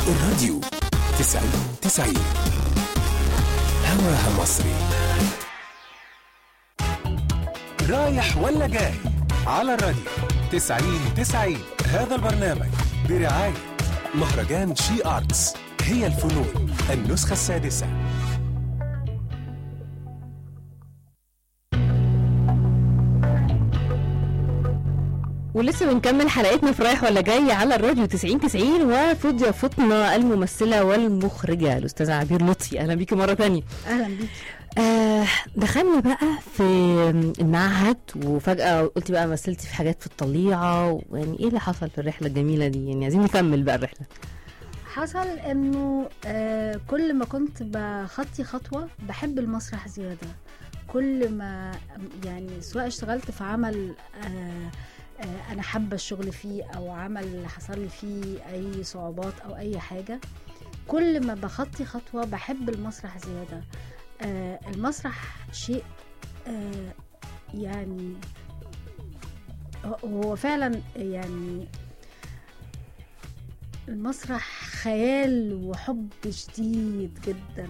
الراديو تسعين تسعين هواها مصري رايح ولا جاي على الراديو تسعين تسعين هذا البرنامج برعاية مهرجان شي آرتس هي الفنون النسخة السادسة ولسه بنكمل حلقتنا في رايح ولا جاي على الراديو 90 90 وفي ضيافتنا الممثله والمخرجه الاستاذه عبير لطفي اهلا بيكي مره تانية اهلا بيكي آه دخلنا بقى في المعهد وفجاه قلتي بقى مثلتي في حاجات في الطليعه يعني ايه اللي حصل في الرحله الجميله دي يعني عايزين نكمل بقى الرحله حصل انه آه كل ما كنت بخطي خطوه بحب المسرح زياده كل ما يعني سواء اشتغلت في عمل آه آه انا حابه الشغل فيه او عمل حصل لي فيه اي صعوبات او اي حاجه كل ما بخطي خطوه بحب المسرح زياده آه المسرح شيء آه يعني هو فعلا يعني المسرح خيال وحب شديد جدا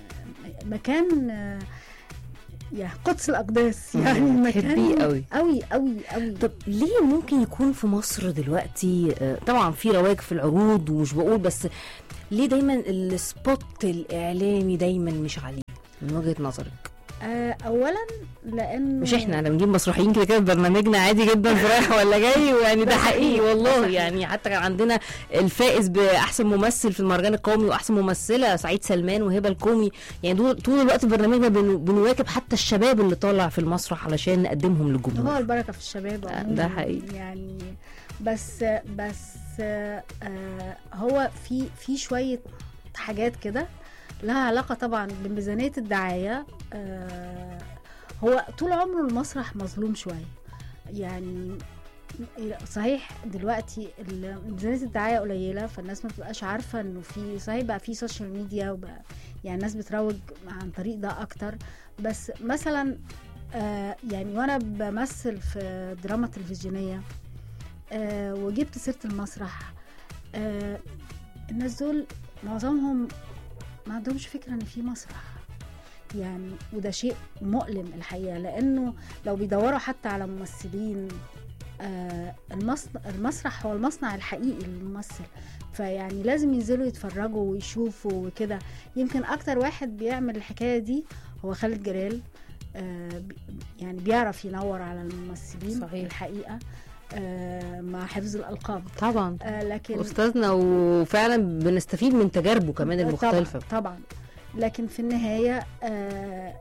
مكان يعني قدس الاقداس يعني بتحبيه مكان قوي. قوي قوي قوي طب ليه ممكن يكون في مصر دلوقتي آه، طبعا في رواج في العروض ومش بقول بس ليه دايما السبوت الاعلامي دايما مش عليه من وجهه نظرك آه اولا لانه مش احنا انا بنجيب مسرحيين كده كده في برنامجنا عادي جدا في رايح ولا جاي ويعني ده حقيقي والله يعني حتى كان عندنا الفائز باحسن ممثل في المهرجان القومي واحسن ممثله سعيد سلمان وهبه الكومي يعني دول طول الوقت في برنامجنا بن- بنواكب حتى الشباب اللي طالع في المسرح علشان نقدمهم هو للجمهور البركه في الشباب ده عموماً حقيقي. يعني بس بس آه هو في في شويه حاجات كده لها علاقه طبعا بميزانيه الدعايه آه هو طول عمره المسرح مظلوم شويه يعني صحيح دلوقتي ال- ميزانيه الدعايه قليله فالناس ما بتبقاش عارفه انه في صحيح بقى في سوشيال ميديا وبقى يعني الناس بتروج عن طريق ده اكتر بس مثلا آه يعني وانا بمثل في دراما تلفزيونيه آه وجبت سيره المسرح آه الناس دول معظمهم ما عندهمش فكره ان في مسرح يعني وده شيء مؤلم الحقيقه لانه لو بيدوروا حتى على ممثلين آه المصنع المسرح هو المصنع الحقيقي للممثل فيعني لازم ينزلوا يتفرجوا ويشوفوا وكده يمكن اكتر واحد بيعمل الحكايه دي هو خالد جلال آه بي- يعني بيعرف ينور على الممثلين صحيح. الحقيقه آه مع حفظ الالقاب طبعا آه لكن استاذنا وفعلا بنستفيد من تجاربه كمان المختلفه طبعا, طبعا لكن في النهايه آه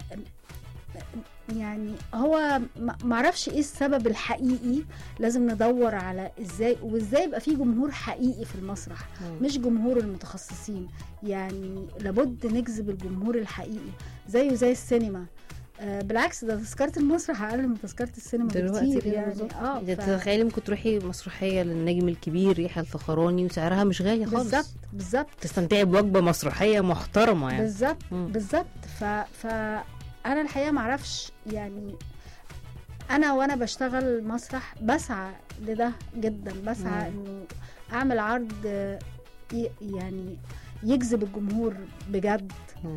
يعني هو ما- معرفش ايه السبب الحقيقي لازم ندور على ازاي وازاي يبقى في جمهور حقيقي في المسرح مم. مش جمهور المتخصصين يعني لابد نجذب الجمهور الحقيقي زيه زي السينما آه بالعكس ده تذكرة المسرح أقل من تذكرة السينما دلوقتي بكتير يعني بالظبط. اه يعني ف- تخيلي ممكن تروحي مسرحيه للنجم الكبير يحيى الفخراني وسعرها مش غالي خالص بالظبط بالظبط تستمتعي بوجبه مسرحيه محترمه يعني بالظبط مم. بالظبط ف ف انا الحقيقه ما اعرفش يعني انا وانا بشتغل مسرح بسعى لده جدا بسعى مم. انه اعمل عرض آه، ي- يعني يجذب الجمهور بجد مم.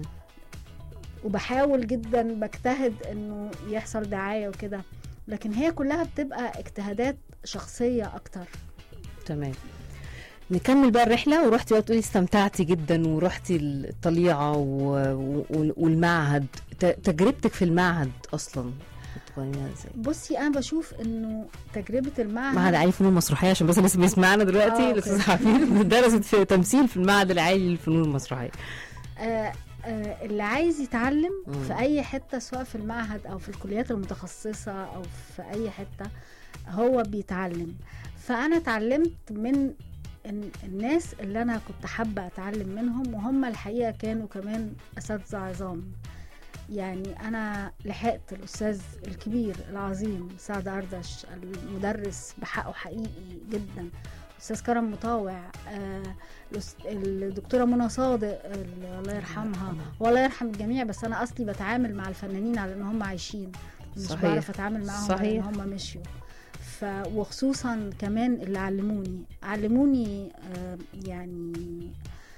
وبحاول جدا بجتهد انه يحصل دعايه وكده لكن هي كلها بتبقى اجتهادات شخصيه اكتر تمام نكمل بقى الرحله ورحتي بقى تقولي استمتعتي جدا ورحتي الطليعه و... و... والمعهد ت... تجربتك في المعهد اصلا بتقيميها ازاي؟ بصي انا بشوف انه تجربه المعهد معهد عالي للفنون المسرحيه عشان بس الناس بيسمعنا آه، دلوقتي أوكي. الاستاذ حفيظ درست في تمثيل في المعهد العالي للفنون المسرحيه آه، آه، اللي عايز يتعلم مم. في اي حته سواء في المعهد او في الكليات المتخصصه او في اي حته هو بيتعلم فانا اتعلمت من ال- الناس اللي انا كنت حابه اتعلم منهم وهم الحقيقه كانوا كمان اساتذه عظام يعني انا لحقت الاستاذ الكبير العظيم سعد اردش المدرس بحقه حقيقي جدا استاذ كرم مطاوع آه الأس- الدكتوره منى صادق ال- الله يرحمها والله يرحم الجميع بس انا اصلي بتعامل مع الفنانين على ان هم عايشين مش صحيح. بعرف اتعامل معاهم على ان صحيح. هم مشيوا ف وخصوصا كمان اللي علموني علموني آه يعني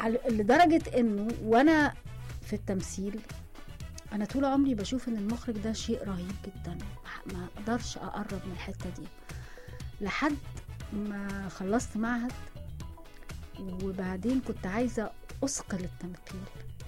على- لدرجه انه وانا في التمثيل انا طول عمري بشوف ان المخرج ده شيء رهيب جدا ما- ما اقدرش اقرب من الحته دي لحد ما خلصت معهد وبعدين كنت عايزه اثقل التمثيل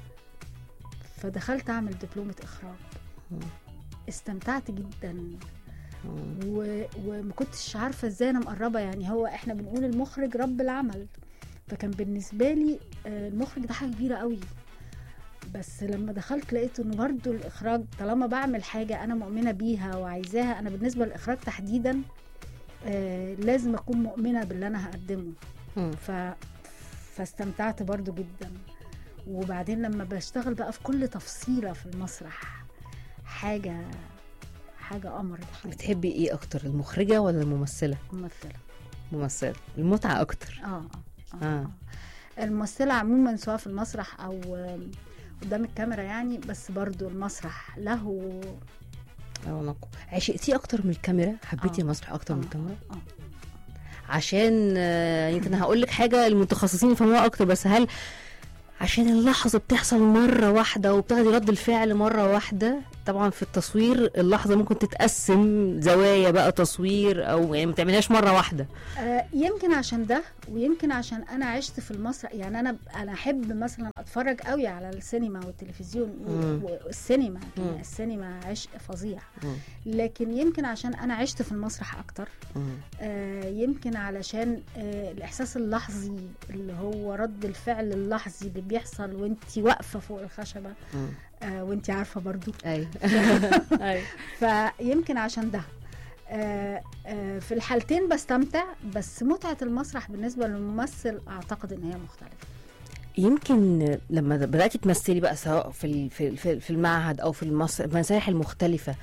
فدخلت اعمل دبلومه اخراج مم. استمتعت جدا مم. و... وما كنتش عارفه ازاي انا مقربه يعني هو احنا بنقول المخرج رب العمل فكان بالنسبه لي آه، المخرج ده حاجه كبيره قوي بس لما دخلت لقيت انه برضو الاخراج طالما بعمل حاجه انا مؤمنه بيها وعايزاها انا بالنسبه للاخراج تحديدا آه لازم اكون مؤمنه باللي انا هقدمه مم. ف... فاستمتعت برضو جدا وبعدين لما بشتغل بقى في كل تفصيله في المسرح حاجه حاجه قمر الحقيقة. بتحبي ايه اكتر المخرجه ولا الممثله ممثله ممثله المتعه اكتر اه اه, آه. آه. الممثلة عموما سواء في المسرح أو آم، قدام الكاميرا يعني بس برضو المسرح له اه نقو عشقتيه اكتر من الكاميرا حبيتي آه. المسرح اكتر من آه. الكاميرا آه. عشان آه، يمكن هقول لك حاجه المتخصصين يفهموها اكتر بس هل عشان اللحظه بتحصل مره واحده وبتاخدي رد الفعل مره واحده طبعا في التصوير اللحظه ممكن تتقسم زوايا بقى تصوير او يعني ما تعملهاش مره واحده آه يمكن عشان ده ويمكن عشان أنا عشت في المسرح يعني أنا أنا أحب مثلا أتفرج قوي على السينما والتلفزيون مم. والسينما مم. يعني السينما عشق فظيع مم. لكن يمكن عشان أنا عشت في المسرح أكتر مم. آه، يمكن علشان آه، الاحساس اللحظي اللي هو رد الفعل اللحظي اللي بيحصل وانت واقفه فوق الخشبه مم. آه، وانت عارفه برضو ايوه ايوه فيمكن عشان ده آه، آه، في الحالتين بستمتع بس متعه المسرح بالنسبه للممثل اعتقد ان هي مختلفه يمكن لما بداتي تمثلي بقى سواء في ال- في في- في المعهد او في المس- المسارح المختلفه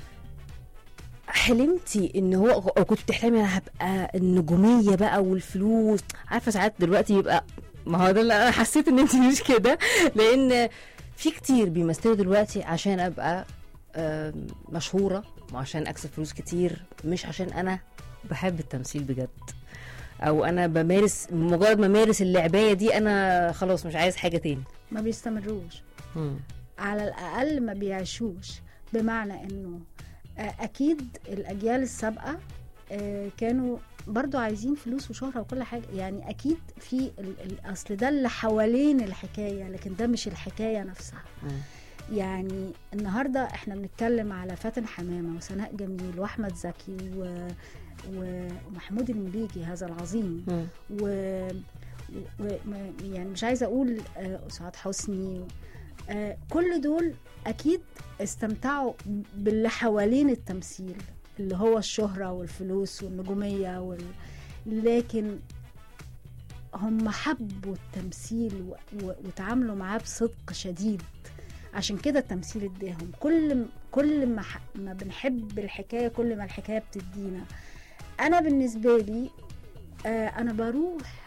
حلمتي ان هو او كنت بتحلمي انا هبقى النجوميه بقى والفلوس عارفه ساعات دلوقتي يبقى ما هو ده اللي انا حسيت ان انت مش كده لان في كتير بيمثلوا دلوقتي عشان ابقى آم، مشهوره وعشان اكسب فلوس كتير مش عشان انا بحب التمثيل بجد او انا بمارس مجرد ما امارس اللعبايه دي انا خلاص مش عايز حاجه تاني ما بيستمروش مم. على الاقل ما بيعيشوش بمعنى انه آه، اكيد الاجيال السابقه آه، كانوا برضو عايزين فلوس وشهرة وكل حاجة يعني أكيد في ال- ال- أصل ده اللي حوالين الحكاية لكن ده مش الحكاية نفسها مم. يعني النهاردة احنا بنتكلم على فاتن حمامة وسناء جميل وأحمد زكي و... و- ومحمود المليجي هذا العظيم مم. و... و... ما- يعني مش عايزه اقول آه، سعاد حسني آه، كل دول اكيد استمتعوا باللي حوالين التمثيل اللي هو الشهره والفلوس والنجوميه وال... لكن هم حبوا التمثيل و... و... وتعاملوا معاه بصدق شديد عشان كده التمثيل اداهم كل م- كل ما ح... ما بنحب الحكايه كل ما الحكايه بتدينا انا بالنسبه لي آه انا بروح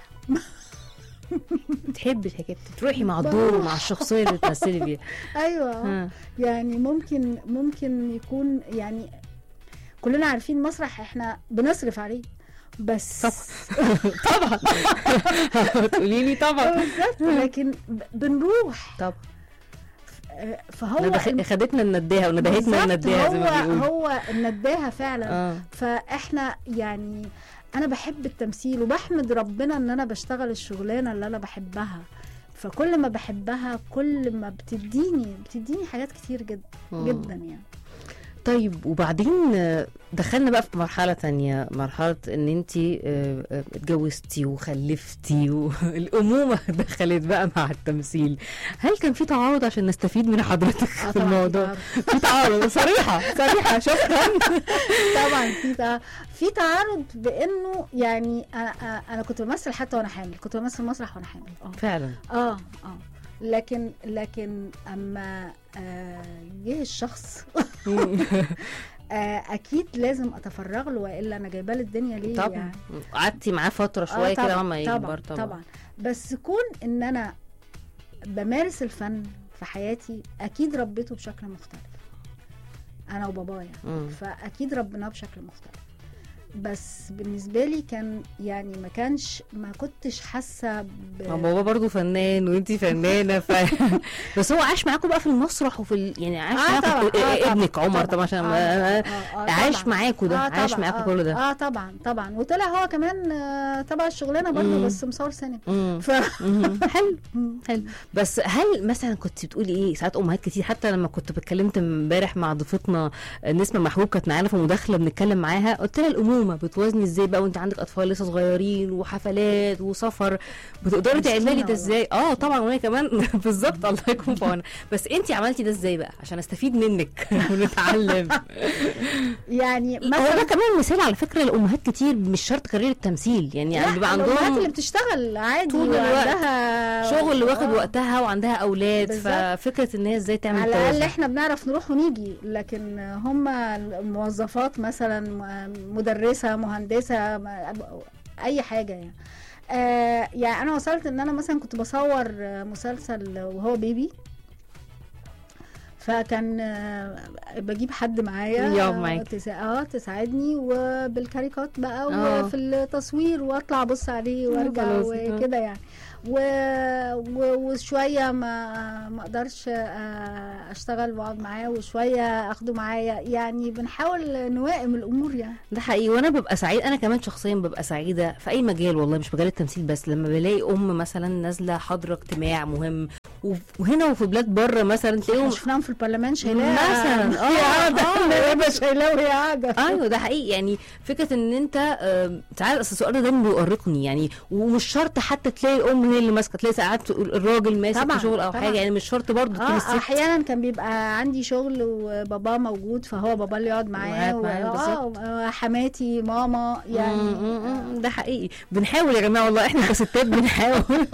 تحبي الحكايه تروحي مع الدور ومع الشخصيه اللي بتمثلي فيها ايوه ها. يعني ممكن ممكن يكون يعني كلنا عارفين المسرح احنا بنصرف عليه بس طبعا تقولي لي طبعا بالظبط لكن ب- بنروح طبعا آه، فهو ندخ- خدتنا النداهه وندهتنا بالظبط، النداهه زي ما هو بيقولوا هو النداهه فعلا اه فاحنا يعني انا بحب التمثيل وبحمد ربنا ان انا بشتغل الشغلانه اللي انا بحبها فكل ما بحبها كل ما بتديني بتديني حاجات كتير جدا مم. جدا يعني طيب وبعدين آه، دخلنا بقى في مرحلة تانية مرحلة ان انت اتجوزتي وخلفتي والأمومة دخلت بقى مع التمثيل هل كان في تعارض عشان نستفيد من حضرتك آه في طبعاً الموضوع في في تعارض صريحة صريحة شكرا طبعا في تع- في تعارض بانه يعني انا انا كنت بمثل حتى وانا حامل كنت بمثل مسرح وانا حامل اه فعلا اه اه لكن لكن اما آه، جه الشخص آه، اكيد لازم اتفرغ له والا انا جايبه الدنيا ليه طبعا يعني قعدتي معاه فترة شوية آه كده طبعا عما يكبر طبعا طبعا بس كون ان انا بمارس الفن في حياتي اكيد ربيته بشكل مختلف انا وبابايا مم. فاكيد ربناه بشكل مختلف بس بالنسبه لي كان يعني ما كانش ما كنتش حاسه ب... ما بابا برضو فنان وانتي فنانه ف... بس هو عاش معاكم بقى في المسرح وفي ال... يعني عاش آه معاكم طبعاً، في... آه طبعاً، ابنك عمر طبعاً، طبعا عشان آه، ما... آه، آه، عاش طبعاً. معاكوا ده آه عاش طبعاً، معاكوا آه، كل ده اه طبعا طبعا وطلع هو كمان آه، تبع الشغلانه برضه مم. بس مصور سينما مم. ف مهم. حلو مم. حلو بس هل مثلا كنت بتقولي ايه ساعات امهات كتير حتى لما كنت اتكلمت امبارح مع ضيفتنا نسمه محبوب كانت معانا في مداخله بنتكلم معاها قلت لها الامومه بتوازني ازاي بقى وانت عندك اطفال لسه صغيرين وحفلات وسفر بتقدري مسكينة تعملي ده والله. ازاي اه طبعا وانا كمان بالظبط الله يكون في عونها بس انت عملتي ده ازاي بقى عشان استفيد منك ونتعلم يعني هو ده مثلا كمان مثال على فكره لامهات كتير مش شرط كارير التمثيل يعني, يعني بيبقى الأمهات اللي عندهم بتشتغل عادي طول الوقت. وعندها شغل واخد آه. وقتها وعندها اولاد بالظبط. ففكره ان هي ازاي تعمل على الاقل توازن. احنا بنعرف نروح ونيجي لكن هم الموظفات مثلا م- مدرسه مهندسه م- اي حاجه يعني آه يعني انا وصلت ان انا مثلا كنت بصور آه، مسلسل وهو بيبي فكان آه، بجيب حد معايا يقعد معاك. تسا... اه تساعدني وبالكاريكات بقى آه. وفي التصوير واطلع ابص عليه وارجع خلاص، آه. وكده يعني و... و... وشويه ما ما اقدرش آه، اشتغل واقعد معاه وشويه اخده معايا يعني بنحاول نوائم الامور يعني ده حقيقي وانا ببقى سعيد انا كمان شخصيا ببقى سعيده في اي مجال والله مش مجال التمثيل بس لما بلاقي ام مثلا نازله حاضره اجتماع مهم وف- وهنا وفي بلاد بره مثلا تلاقيهم احنا شفناهم في البرلمان شايلاه مثلا وهي اه قاعده اه يبقى شايلاه وهي قاعده ايوه ده حقيقي يعني فكره ان انت آم، ساعات اصل السؤال ده دايما بيؤرقني يعني ومش شرط حتى تلاقي الام هي اللي ماسكه تلاقي ساعات الراجل ماسك طبعاً، في شغل او طبعاً. حاجه يعني مش شرط برضه تكون اه الست احيانا كان بيبقى عندي شغل وبابا موجود فهو بابا اللي يقعد معايا قاعد و- معايا بالظبط. اه حماتي ماما يعني مم، مم، مم، ده حقيقي بنحاول يا جماعه والله احنا كستات بنحاول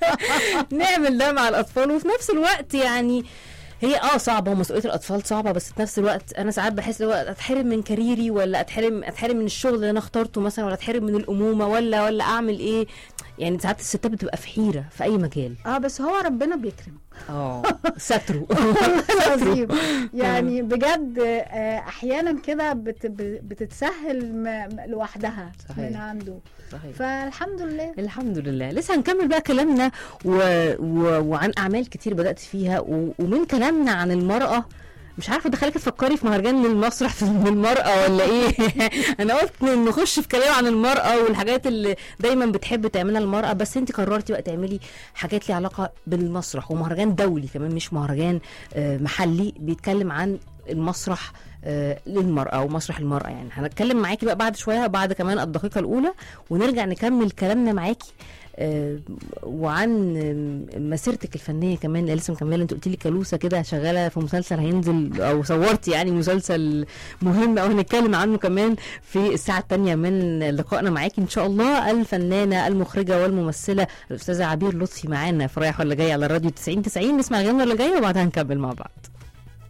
نعمل ده مع الاطفال وفي نفس الوقت يعني هي اه صعبه ومسؤوليه الاطفال صعبه بس في نفس الوقت انا ساعات بحس لو اتحرم من كاريري ولا اتحرم اتحرم من الشغل اللي انا اخترته مثلا ولا اتحرم من الامومه ولا ولا اعمل ايه يعني ساعات الستات بتبقى في حيره في اي مجال اه بس هو ربنا بيكرم اه ستره والله العظيم يعني بجد آه، احيانا كده بت ب- بتتسهل م- م- لوحدها صحيح. من عنده صحيح فالحمد لله الحمد لله لسه هنكمل بقى كلامنا و... و... وعن اعمال كتير بدات فيها و... ومن كلامنا عن المراه مش عارفه دخلك تفكري في مهرجان للمسرح في المرأة ولا ايه انا قلت نخش في كلام عن المرأة والحاجات اللي دايما بتحب تعملها المرأة بس انت قررتي بقى تعملي حاجات ليها علاقة بالمسرح ومهرجان دولي كمان مش مهرجان آه، محلي بيتكلم عن المسرح آه، للمرأة ومسرح المرأة يعني هنتكلم معاكي بقى بعد شوية بعد كمان الدقيقة الأولى ونرجع نكمل كلامنا معاكي آه، وعن آه، مسيرتك الفنيه كمان اللي لسه مكمله انت قلت لي كالوسه كده شغاله في مسلسل هينزل او صورتي يعني مسلسل مهم او هنتكلم عنه كمان في الساعه الثانيه من لقائنا معاكي ان شاء الله الفنانه المخرجه والممثله الاستاذه عبير لطفي معانا في رايح ولا جاي على الراديو 90 90 نسمع غنى ولا جاي وبعدها نكمل مع بعض